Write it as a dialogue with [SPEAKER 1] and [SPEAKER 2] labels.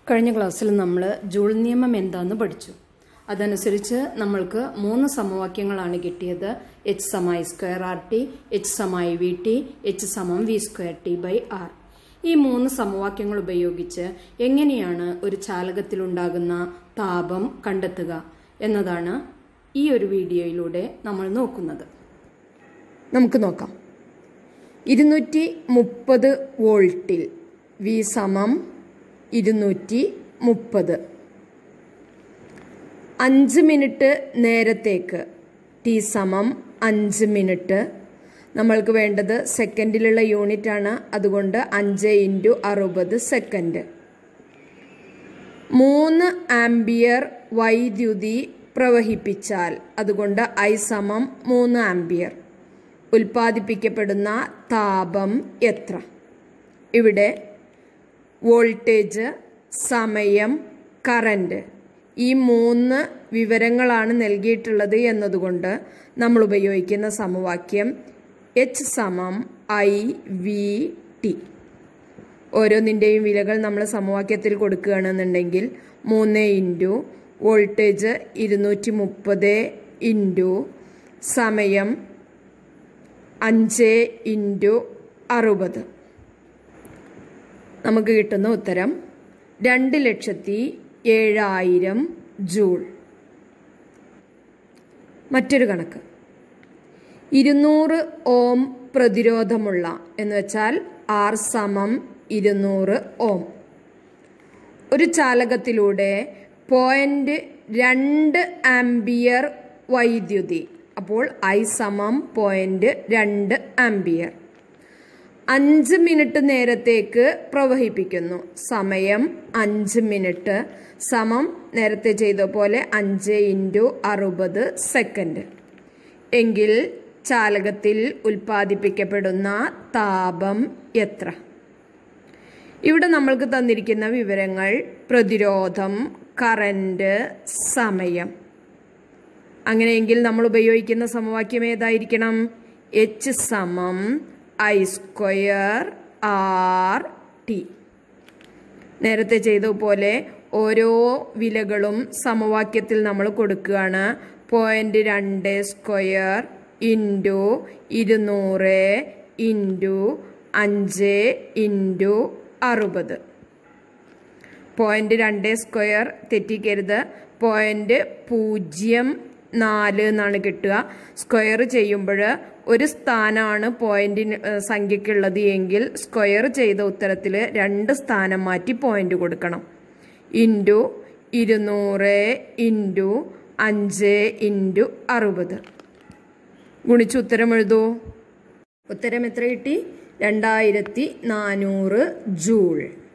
[SPEAKER 1] കഴിഞ്ഞ ക്ലാസ്സിൽ നമ്മൾ ജൂൾ നിയമം എന്താന്ന് പഠിച്ചു അതനുസരിച്ച് നമ്മൾക്ക് മൂന്ന് സമവാക്യങ്ങളാണ് കിട്ടിയത് എച്ച് സമ സ്ക്വയർ ആർ ടി എച്ച് സമ വി ടി എച്ച് സമം V square T by R ഈ മൂന്ന് സമവാക്യങ്ങൾ ഉപയോഗിച്ച് എങ്ങനെയാണ് ഒരു ചാലകത്തിലുണ്ടാകുന്ന താപം കണ്ടെത്തുക എന്നതാണ് ഈ ഒരു വീഡിയോയിലൂടെ നമ്മൾ നോക്കുന്നത് നമുക്ക് നോക്കാം ഇരുന്നൂറ്റി മുപ്പത് വോൾട്ടിൽ വി സമം ഇരുന്നൂറ്റി മുപ്പത് അഞ്ച് മിനിറ്റ് നേരത്തേക്ക് ടി സമം അഞ്ച് മിനിറ്റ് നമ്മൾക്ക് വേണ്ടത് സെക്കൻഡിലുള്ള യൂണിറ്റ് ആണ് അതുകൊണ്ട് അഞ്ച് ഇൻറ്റു അറുപത് സെക്കൻഡ് മൂന്ന് ആംബിയർ വൈദ്യുതി പ്രവഹിപ്പിച്ചാൽ അതുകൊണ്ട് ഐ സമം മൂന്ന് ആംബിയർ ഉൽപ്പാദിപ്പിക്കപ്പെടുന്ന താപം എത്ര ഇവിടെ വോൾട്ടേജ് സമയം കറണ്ട് ഈ മൂന്ന് വിവരങ്ങളാണ് നൽകിയിട്ടുള്ളത് എന്നതുകൊണ്ട് നമ്മൾ ഉപയോഗിക്കുന്ന സമവാക്യം എച്ച് സമം ഐ വി ടി ഓരോന്നിൻ്റെയും വിലകൾ നമ്മൾ സമവാക്യത്തിൽ കൊടുക്കുകയാണെന്നുണ്ടെങ്കിൽ മൂന്ന് ഇൻറ്റു വോൾട്ടേജ് ഇരുന്നൂറ്റി മുപ്പത് ഇൻറ്റു സമയം അഞ്ച് ഇൻറ്റു അറുപത് നമുക്ക് കിട്ടുന്ന ഉത്തരം രണ്ട് ലക്ഷത്തി ഏഴായിരം ജൂൾ മറ്റൊരു കണക്ക് ഇരുന്നൂറ് ഓം പ്രതിരോധമുള്ള എന്ന് വെച്ചാൽ ആർ സമം ഇരുന്നൂറ് ഓം ഒരു ചാലകത്തിലൂടെ പോയിന്റ് രണ്ട് ആംബിയർ വൈദ്യുതി അപ്പോൾ ഐ സമം പോയിന്റ് രണ്ട് ആംബിയർ അഞ്ച് മിനിറ്റ് നേരത്തേക്ക് പ്രവഹിപ്പിക്കുന്നു സമയം അഞ്ച് മിനിറ്റ് സമം നേരത്തെ ചെയ്ത പോലെ അഞ്ച് ഇൻറ്റു അറുപത് സെക്കൻഡ് എങ്കിൽ ചാലകത്തിൽ ഉൽപ്പാദിപ്പിക്കപ്പെടുന്ന താപം എത്ര ഇവിടെ നമ്മൾക്ക് തന്നിരിക്കുന്ന വിവരങ്ങൾ പ്രതിരോധം കറന്റ് സമയം അങ്ങനെയെങ്കിൽ നമ്മൾ ഉപയോഗിക്കുന്ന സമവാക്യം ഏതായിരിക്കണം എച്ച് സമം ഐ സ്ക്വയർ ആർ ടി നേരത്തെ ചെയ്തതുപോലെ ഓരോ വിലകളും സമവാക്യത്തിൽ നമ്മൾ കൊടുക്കുകയാണ് പോയിന്റ് രണ്ട് സ്ക്വയർ ഇൻറ്റു ഇരുന്നൂറ് ഇൻറ്റു അഞ്ച് ഇൻറ്റു അറുപത് പോയിന്റ് രണ്ട് സ്ക്വയർ തെറ്റിക്കരുത് പോയിന്റ് പൂജ്യം നാല് എന്നാണ് കിട്ടുക സ്ക്വയർ ചെയ്യുമ്പോൾ ഒരു സ്ഥാനമാണ് പോയിന്റിന് സംഖ്യക്കുള്ളത് എങ്കിൽ സ്ക്വയർ ചെയ്ത ഉത്തരത്തിൽ രണ്ട് സ്ഥാനം മാറ്റി പോയിന്റ് കൊടുക്കണം ഇൻറ്റു ഇരുന്നൂറ് ഇൻറ്റു അഞ്ച് ഇൻറ്റു അറുപത് ഗുണിച്ച് ഉത്തരം എഴുതൂ ഉത്തരം എത്ര കിട്ടി രണ്ടായിരത്തി നാനൂറ് ജൂൾ